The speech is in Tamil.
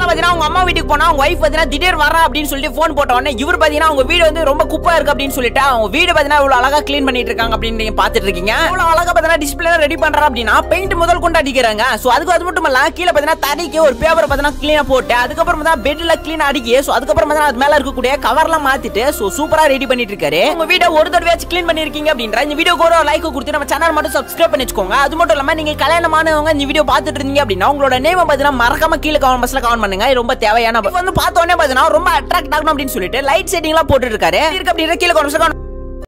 பாத்தீங்கன்னா அவங்க அம்மா வீட்டுக்கு போனா அவங்க ஒய்ஃப் பாத்தீங்கன்னா திடீர் வரா அப்படின்னு சொல்லிட்டு ஃபோன் போட்ட உடனே இவர் பாத்தீங்கன்னா அவங்க வீடு வந்து ரொம்ப குப்பா இருக்கு அப்படின்னு சொல்லிட்டு அவங்க வீடு பாத்தீங்கன்னா இவ்வளவு அழகா க்ளீன் பண்ணிட்டு இருக்காங்க அப்படின்னு நீங்க பாத்துட்டு இருக்கீங்க இவ்வளவு அழகா பாத்தீங்கன்னா டிஸ்பிளே ரெடி பண்றா அப்படின்னா பெயிண்ட் முதல் கொண்டு அடிக்கிறாங்க சோ அதுக்கு அது மட்டும் இல்ல கீழே பாத்தீங்கன்னா தடிக்கு ஒரு பேப்பர் பாத்தீங்கன்னா க்ளீனா போட்டு அதுக்கப்புறம் தான் பெட்ல க்ளீன் அடிக்கி சோ அதுக்கப்புறம் பாத்தீங்கன்னா அது மேல இருக்கக்கூடிய கவர்லாம் மாத்திட்டு சோ சூப்பரா ரெடி பண்ணிட்டு இருக்காரு உங்க வீட ஒரு தடவையாச்சும் க்ளீன் பண்ணிருக்கீங்க அப்படின்ற இந்த வீடியோக்கு ஒரு லைக் கொடுத்து நம்ம சேனல் மட்டும் சப்ஸ்கிரைப் பண்ணி வச்சுக்கோங்க அது மட்டும் இல்லாம நீங்க கல்யாணமானவங்க இந்த வீடியோ பார்த்துட்டு இருந்தீங்க அப்படின்னா உங்களோட நேம் பாத்தீங்கன்னா மறக்காம கீழே கமெண்ட் பாக்ஸ்ல கமெண்ட் பண்ணுங்க இது ரொம்ப தேவையான இப்ப வந்து பார்த்த உடனே பாத்தீங்கன்னா ரொம்ப அட்ராக்ட் ஆகணும் அப்படின்னு சொல்லிட்டு லைட் செட்டிங்லாம் போட்டு இருக்காரு இருக்கு அப்படின்ற கீழே கமெண்ட்